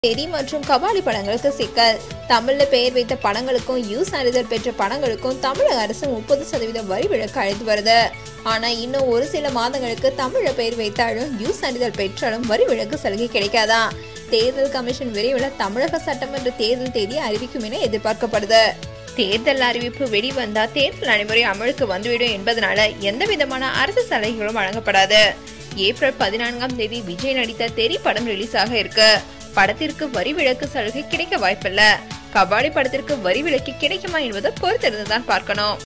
தெரி மற்றும் கபாலி படங்களுக்கு சிக்கல் தமிழ்ல பெயர் வைத்த படங்களுக்கும் யூ சான்றிதழ் பெற்ற படங்களுக்கும் தமிழக அரசு முப்பது சதவீதம் வரி விலக்கு அளித்து வருது ஆனா இன்னும் ஒரு சில மாதங்களுக்கு தமிழ்ல பெயர் வைத்தாலும் யூ சான்றிதழ் பெற்றாலும் வரி விலக்கு சலுகை கிடைக்காதான் தேர்தல் கமிஷன் விரைவில் தமிழக சட்டமன்ற தேர்தல் தேதியை அறிவிக்கும் என எதிர்பார்க்கப்படுது தேர்தல் அறிவிப்பு வெளிவந்தா தேர்தல் நடைமுறை அமலுக்கு வந்துவிடும் என்பதனால எந்த விதமான அரசு சலுகைகளும் வழங்கப்படாது ஏப்ரல் பதினான்காம் தேதி விஜய் நடித்த தெரி படம் ரிலீஸ் ஆக இருக்கு படத்திற்கு வரி விலக்கு சலுகை கிடைக்க வாய்ப்பில்ல கபாலி படத்திற்கு வரி விலக்கு கிடைக்குமா என்பதை பொறுத்திருந்து தான் பார்க்கணும்